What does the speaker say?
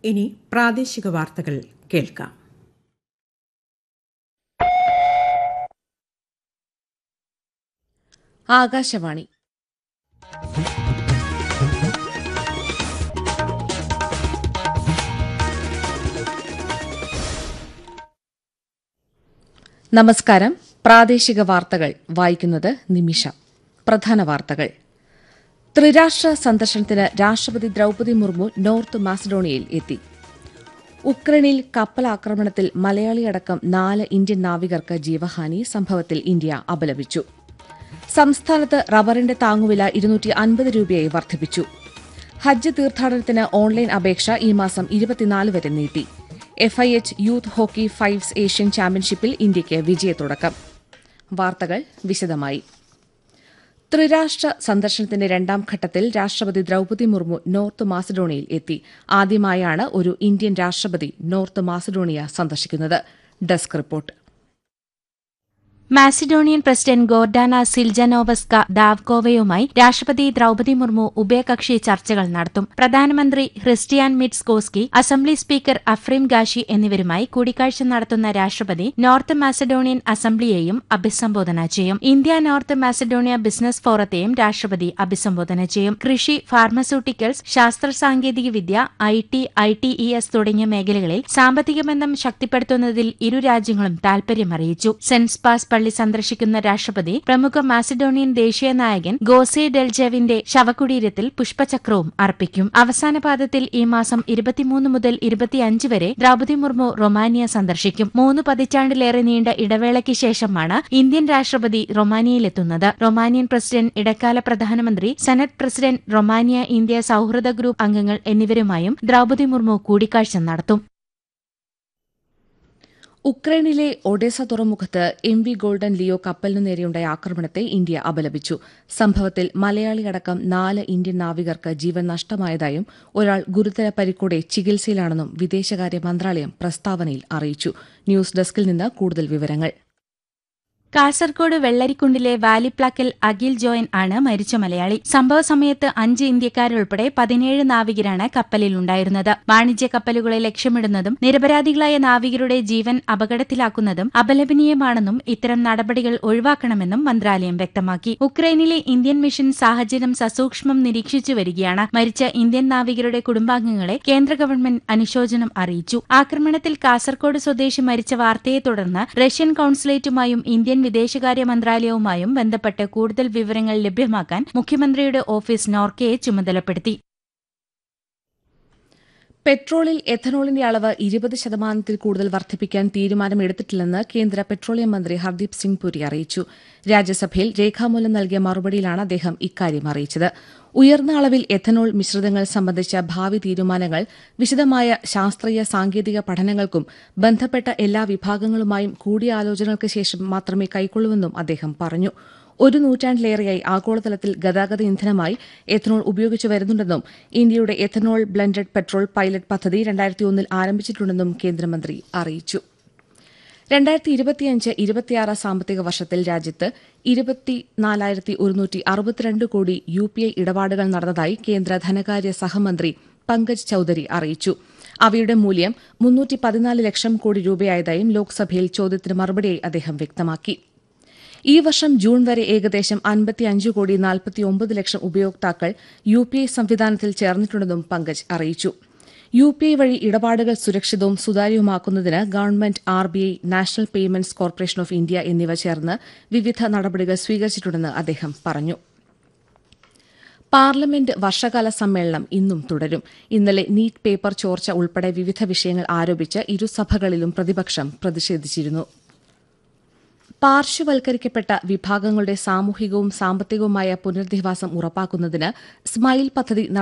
ഇനി പ്രാദേശിക വാർത്തകൾ കേൾക്കാം ആകാശവാണി നമസ്കാരം പ്രാദേശിക വാർത്തകൾ വായിക്കുന്നത് നിമിഷ പ്രധാന വാർത്തകൾ ത്രിരാഷ്ട്ര സന്ദർശനത്തിന് രാഷ്ട്രപതി ദ്രൌപദി മുർമു നോർത്ത് മാസഡോണിയയിൽ എത്തി ഉക്രൈനിൽ കപ്പലാക്രമണത്തിൽ മലയാളിയടക്കം നാല് ഇന്ത്യൻ നാവികർക്ക് ജീവഹാനി സംഭവത്തിൽ ഇന്ത്യ അപലപിച്ചു സംസ്ഥാനത്ത് റബ്ബറിന്റെ താങ്ങുവില ഇരുന്നൂറ്റി അൻപത് രൂപയായി വർദ്ധിപ്പിച്ചു ഹജ്ജ് തീർത്ഥാടനത്തിന് ഓൺലൈൻ അപേക്ഷ ഈ മാസം ഇരുപത്തിനാല് വരെ നീട്ടി FIH youth hockey fives Asian ചാമ്പ്യൻഷിപ്പിൽ ഇന്ത്യയ്ക്ക് വിജയത്തുടക്കം വാർത്തകൾ വിശദമായി ത്രിരാഷ്ട്ര സന്ദർശനത്തിന്റെ രണ്ടാം ഘട്ടത്തിൽ രാഷ്ട്രപതി ദ്രൌപദി മുർമു നോർത്ത് മാസഡോണിയയിൽ എത്തി ആദ്യമായാണ് ഒരു ഇന്ത്യൻ രാഷ്ട്രപതി നോർത്ത് മാസഡോണിയ സന്ദർശിക്കുന്നത് desk report Macedonian president Gordana Siljanovska ദാവ്കോവയുമായി രാഷ്ട്രപതി ദ്രൌപദി മുർമു ഉഭയകക്ഷി ചർച്ചകൾ നടത്തും പ്രധാനമന്ത്രി Hristijan Mickoski assembly speaker Afrim Gashi എന്നിവരുമായി കൂടിക്കാഴ്ച നടത്തുന്ന രാഷ്ട്രപതി നോർത്ത് മാസഡോണിയൻ അസംബ്ലിയെയും അഭിസംബോധന ചെയ്യും ഇന്ത്യ നോർത്ത് മാസഡോണിയ ബിസിനസ് ഫോറത്തെയും രാഷ്ട്രപതി അഭിസംബോധന ചെയ്യും കൃഷി ഫാർമസ്യൂട്ടിക്കൽസ് ശാസ്ത്ര സാങ്കേതിക വിദ്യ I T I T E S തുടങ്ങിയ മേഖലകളിൽ സാമ്പത്തിക ബന്ധം ശക്തിപ്പെടുത്തുന്നതിൽ ഇരു രാജ്യങ്ങളും താൽപര്യമറിയിച്ചു സെന്റ് പാസ് പള്ളി സന്ദർശിക്കുന്ന രാഷ്ട്രപതി പ്രമുഖ മാസിഡോണിയൻ ദേശീയ നായകൻ ഗോസെ ഡെൽജെവിന്റെ ശവകുടീരത്തിൽ പുഷ്പചക്രവും അർപ്പിക്കും അവസാന പാദത്തിൽ ഈ മാസം ഇരുപത്തിമൂന്ന് മുതൽ ഇരുപത്തിയഞ്ച് വരെ ദ്രൌപദി മുർമു റൊമാനിയ സന്ദർശിക്കും മൂന്ന് പതിറ്റാണ്ടിലേറെ നീണ്ട ഇടവേളയ്ക്ക് ശേഷമാണ് ഇന്ത്യൻ രാഷ്ട്രപതി റൊമാനിയയിലെത്തുന്നത് റൊമാനിയൻ പ്രസിഡന്റ് ഇടക്കാല പ്രധാനമന്ത്രി സെനറ്റ് പ്രസിഡന്റ് റൊമാനിയ ഇന്ത്യ സൌഹൃദ ഗ്രൂപ്പ് അംഗങ്ങൾ എന്നിവരുമായും ദ്രൌപദി മുർമു കൂടിക്കാഴ്ച നടത്തും ഉക്രൈനിലെ ഒഡേസ തുറമുഖത്ത് എം വി ഗോൾഡൻ ലിയോ കപ്പലിനു നേരെയുണ്ടായ ആക്രമണത്തെ ഇന്ത്യ അപലപിച്ചു സംഭവത്തിൽ മലയാളിയടക്കം നാല് ഇന്ത്യൻ നാവികർക്ക് ജീവൻ നഷ്ടമായതായും ഒരാൾ ഗുരുതര പരിക്കോടെ ചികിത്സയിലാണെന്നും വിദേശകാര്യ മന്ത്രാലയം പ്രസ്താവനയിൽ അറിയിച്ചു ന്യൂസ് ഡെസ്കിൽ നിന്ന് കൂടുതൽ വിവരങ്ങൾ കാസർകോട് വെള്ളരിക്കുണ്ടിലെ വാലിപ്ലാക്കൽ അഖിൽ ജോയൻ ആണ് മരിച്ച മലയാളി സംഭവ സമയത്ത് അഞ്ച് ഇന്ത്യക്കാരുൾപ്പെടെ പതിനേഴ് നാവികരാണ് കപ്പലിലുണ്ടായിരുന്നത് വാണിജ്യ കപ്പലുകളെ ലക്ഷ്യമിടുന്നതും നിരപരാധികളായ നാവികരുടെ ജീവൻ അപകടത്തിലാക്കുന്നതും അപലപനീയമാണെന്നും ഇത്തരം നടപടികൾ ഒഴിവാക്കണമെന്നും മന്ത്രാലയം വ്യക്തമാക്കി ഉക്രൈനിലെ ഇന്ത്യൻ മിഷൻ സാഹചര്യം സസൂക്ഷ്മം നിരീക്ഷിച്ചു വരികയാണ് മരിച്ച ഇന്ത്യൻ നാവികരുടെ കുടുംബാംഗങ്ങളെ കേന്ദ്ര ഗവൺമെന്റ് അനുശോചനം അറിയിച്ചു ആക്രമണത്തിൽ കാസർകോട് സ്വദേശി മരിച്ച വാർത്തയെ തുടർന്ന് റഷ്യൻ കൌൺസുലേറ്റുമായും ഇന്ത്യൻ വിദേശകാര്യ മന്ത്രാലയവുമായും ബന്ധപ്പെട്ട് കൂടുതൽ വിവരങ്ങൾ ലഭ്യമാക്കാൻ മുഖ്യമന്ത്രിയുടെ ഓഫീസ് നോർക്കയെ ചുമതലപ്പെടുത്തി പെട്രോളിൽ എഥനോളിന്റെ അളവ് ഇരുപത് ശതമാനത്തിൽ കൂടുതൽ വർദ്ധിപ്പിക്കാൻ തീരുമാനമെടുത്തിട്ടില്ലെന്ന് കേന്ദ്ര പെട്രോളിയം മന്ത്രി ഹർദീപ് സിംഗ് പുരി അറിയിച്ചു രാജ്യസഭയിൽ രേഖാമൂലം നൽകിയ മറുപടിയിലാണ് അദ്ദേഹം ഇക്കാര്യം അറിയിച്ചത് ഉയർന്ന അളവിൽ എഥനോൾ മിശ്രിതങ്ങൾ സംബന്ധിച്ച ഭാവി തീരുമാനങ്ങൾ വിശദമായ ശാസ്ത്രീയ സാങ്കേതിക പഠനങ്ങൾക്കും ബന്ധപ്പെട്ട എല്ലാ വിഭാഗങ്ങളുമായും കൂടിയാലോചനകൾക്ക് ശേഷം മാത്രമേ കൈക്കൊള്ളൂവെന്നും അദ്ദേഹം പറഞ്ഞു ഒരു നൂറ്റാണ്ടിലേറെയായി ആഗോളതലത്തിൽ ഗതാഗത ഇന്ധനമായി എഥനോൾ ഉപയോഗിച്ചു വരുന്നുണ്ടെന്നും ഇന്ത്യയുടെ എഥനോൾ ബ്ലെൻഡഡ് പെട്രോൾ പൈലറ്റ് പദ്ധതി രണ്ടായിരത്തി ഒന്നിൽ ആരംഭിച്ചിട്ടുണ്ടെന്നും കേന്ദ്രമന്ത്രി അറിയിച്ചു രണ്ടായിരത്തി ഇരുപത്തിയഞ്ച് ഇരുപത്തിയാറ് സാമ്പത്തിക വർഷത്തിൽ രാജ്യത്ത് ഇരുപത്തിനാലായിരത്തി ഒരുന്നൂറ്റി അറുപത്തിരണ്ട് കോടി യു പി ഐ ഇടപാടുകൾ നടന്നതായി കേന്ദ്ര ധനകാര്യ സഹമന്ത്രി പങ്കജ് ചൌധരി അറിയിച്ചു അവയുടെ മൂല്യം മുന്നൂറ്റി പതിനാല് ലക്ഷം കോടി രൂപയായതായും ലോക്സഭയിൽ ചോദ്യത്തിന് മറുപടിയായി അദ്ദേഹം വ്യക്തമാക്കി ഈ വർഷം ജൂൺ വരെ ഏകദേശം അൻപത്തിയഞ്ച് കോടി നാൽപ്പത്തിയൊമ്പത് ലക്ഷം ഉപയോക്താക്കൾ യു പി ഐ സംവിധാനത്തിൽ ചേർന്നിട്ടുണ്ടെന്നും പങ്കജ് അറിയിച്ചു യു പി ഐ വഴി ഇടപാടുകൾ സുരക്ഷിതവും സുതാര്യവുമാക്കുന്നതിന് government R B I national payments corporation of India എന്നിവ ചേർന്ന് വിവിധ നടപടികൾ സ്വീകരിച്ചിട്ടുണ്ടെന്ന് അദ്ദേഹം പറഞ്ഞു പാർലമെന്റ് വർഷകാല സമ്മേളനം ഇന്നും തുടരും ഇന്നലെ നീറ്റ് പേപ്പർ ചോർച്ച ഉൾപ്പെടെ വിവിധ വിഷയങ്ങൾ ആരോപിച്ച് ഇരുസഭകളിലും പ്രതിപക്ഷം പ്രതിഷേധിച്ചിരുന്നു പാർശ്വവൽക്കരിക്കപ്പെട്ട വിഭാഗങ്ങളുടെ സാമൂഹികവും സാമ്പത്തികവുമായ പുനരധിവാസം ഉറപ്പാക്കുന്നതിന് സ്മൈൽ പദ്ധതി